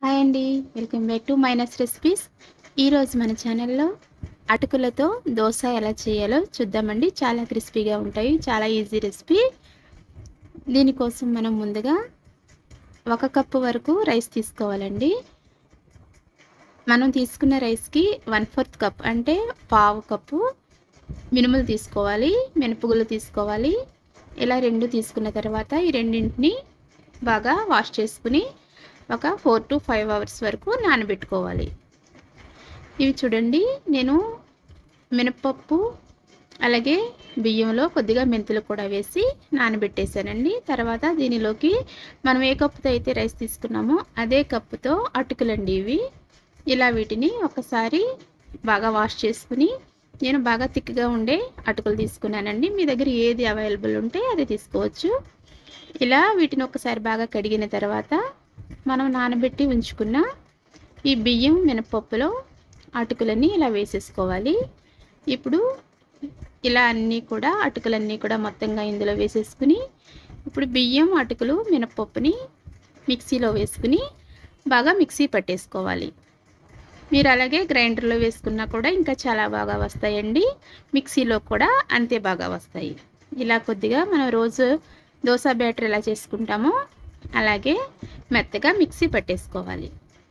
hi అండి welcome back to minus recipes ఈరోజు మన ఛానల్లో అటుకులతో దోశ ఎలా చేయాలో చూద్దామండి చాలా క్రిస్పీగా ఉంటాయి చాలా ఈజీ రెసిపీ దీనికోసం మనం ముందుగా ఒక కప్పు వరకు రైస్ తీసుకోవాలండి మనం తీసుకున్న రైస్కి వన్ ఫోర్త్ కప్ అంటే పావు కప్పు మినుములు తీసుకోవాలి మినపగుళ్ళు తీసుకోవాలి ఇలా రెండు తీసుకున్న తర్వాత ఈ రెండింటిని బాగా వాష్ చేసుకుని ఒక ఫోర్ టు ఫైవ్ అవర్స్ వరకు నానబెట్టుకోవాలి ఇవి చూడండి నేను మినపప్పు అలాగే బియ్యంలో కొద్దిగా మెంతులు కూడా వేసి నానబెట్టేశానండి తర్వాత దీనిలోకి మనం ఏ కప్పుతో అయితే రైస్ తీసుకున్నామో అదే కప్పుతో అటుకులండి ఇవి ఇలా వీటిని ఒకసారి బాగా వాష్ చేసుకుని నేను బాగా థిక్గా ఉండే అటుకులు తీసుకున్నానండి మీ దగ్గర ఏది అవైలబుల్ ఉంటే అది తీసుకోవచ్చు ఇలా వీటిని ఒకసారి బాగా కడిగిన తర్వాత మనం నానబెట్టి ఉంచుకున్న ఈ బియ్యం మినపప్పులో అటుకులన్నీ ఇలా వేసేసుకోవాలి ఇప్పుడు ఇలా అన్నీ కూడా అటుకులన్నీ కూడా మొత్తంగా ఇందులో వేసేసుకుని ఇప్పుడు బియ్యం అటుకులు మినపప్పుని మిక్సీలో వేసుకుని బాగా మిక్సీ పట్టేసుకోవాలి మీరు అలాగే గ్రైండర్లో వేసుకున్నా కూడా ఇంకా చాలా బాగా వస్తాయండి మిక్సీలో కూడా అంతే బాగా వస్తాయి ఇలా కొద్దిగా మనం రోజు దోశ బ్యాటర్ ఎలా చేసుకుంటామో అలాగే మెత్తగా మిక్సీ పట్టేసుకోవాలి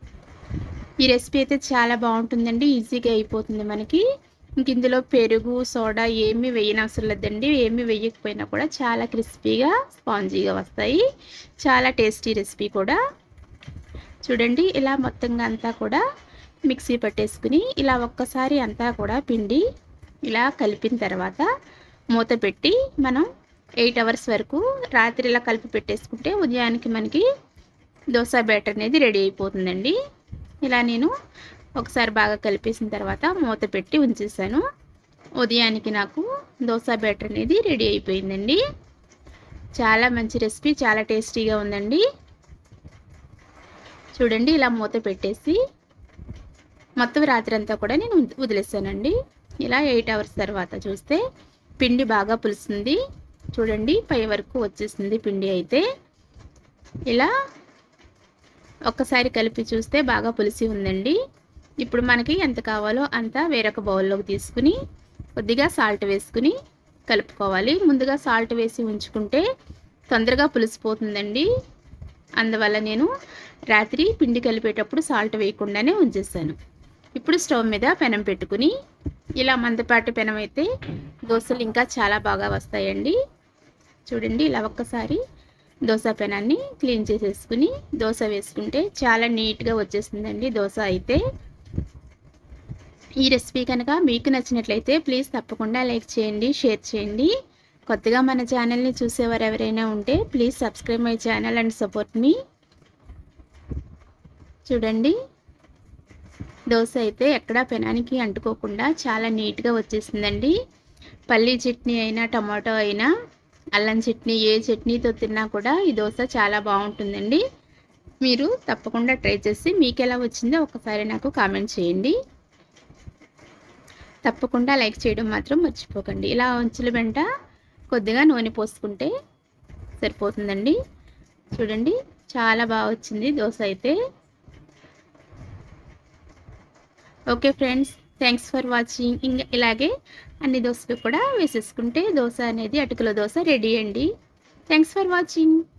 ఈ రెసిపీ అయితే చాలా బాగుంటుందండి ఈజీగా అయిపోతుంది మనకి ఇంక ఇందులో పెరుగు సోడా ఏమీ వేయనవసరం లేదండి ఏమీ వేయకపోయినా కూడా చాలా క్రిస్పీగా స్పాంజీగా వస్తాయి చాలా టేస్టీ రెసిపీ కూడా చూడండి ఇలా మొత్తంగా అంతా కూడా మిక్సీ పట్టేసుకుని ఇలా ఒక్కసారి అంతా కూడా పిండి ఇలా కలిపిన తర్వాత మూత పెట్టి మనం ఎయిట్ అవర్స్ వరకు రాత్రి ఇలా కలిపి పెట్టేసుకుంటే ఉదయానికి మనకి దోశ బ్యాటర్ అనేది రెడీ అయిపోతుందండి ఇలా నేను ఒకసారి బాగా కలిపేసిన తర్వాత మూత పెట్టి ఉంచేసాను ఉదయానికి నాకు దోశ బ్యాటర్ అనేది రెడీ అయిపోయిందండి చాలా మంచి రెసిపీ చాలా టేస్టీగా ఉందండి చూడండి ఇలా మూత పెట్టేసి మొత్తం రాత్రి అంతా కూడా నేను వదిలేసానండి ఇలా ఎయిట్ అవర్స్ తర్వాత చూస్తే పిండి బాగా పులుస్తుంది చూడండి పై వరకు వచ్చేసింది పిండి అయితే ఇలా ఒక్కసారి కలిపి చూస్తే బాగా పులిసి ఉందండి ఇప్పుడు మనకి ఎంత కావాలో అంత వేరొక బౌల్లోకి తీసుకుని కొద్దిగా సాల్ట్ వేసుకుని కలుపుకోవాలి ముందుగా సాల్ట్ వేసి ఉంచుకుంటే తొందరగా పులిసిపోతుందండి అందువల్ల నేను రాత్రి పిండి కలిపేటప్పుడు సాల్ట్ వేయకుండానే ఉంచేసాను ఇప్పుడు స్టవ్ మీద పెనం పెట్టుకుని ఇలా మందపాటి పెనం అయితే దోశలు ఇంకా చాలా బాగా వస్తాయండి చూడండి ఇలా ఒక్కసారి దోశ పెనాన్ని క్లీన్ చేసేసుకుని దోశ వేసుకుంటే చాలా నీట్గా వచ్చేసిందండి దోశ అయితే ఈ రెసిపీ కనుక మీకు నచ్చినట్లయితే ప్లీజ్ తప్పకుండా లైక్ చేయండి షేర్ చేయండి కొత్తగా మన ఛానల్ని చూసేవారు ఎవరైనా ఉంటే please subscribe my channel and support మీ చూడండి దోశ అయితే ఎక్కడా పెనానికి అంటుకోకుండా చాలా నీట్గా వచ్చేసిందండి పల్లీ చట్నీ అయినా టమాటో అయినా అల్లం చట్నీ ఏ చట్నీతో తిన్నా కూడా ఈ దోశ చాలా బాగుంటుందండి మీరు తప్పకుండా ట్రై చేసి మీకు ఎలా వచ్చిందో ఒకసారి నాకు కామెంట్ చేయండి తప్పకుండా లైక్ చేయడం మాత్రం మర్చిపోకండి ఇలా ఉంచుల వెంట కొద్దిగా నూనె పోసుకుంటే సరిపోతుందండి చూడండి చాలా బాగా వచ్చింది దోశ అయితే okay friends thanks for watching ఇంకా ఇలాగే అన్ని దోశలు కూడా వేసేసుకుంటే దోశ అనేది అటుకుల దోశ రెడీ అండి థ్యాంక్స్ ఫర్ వాచింగ్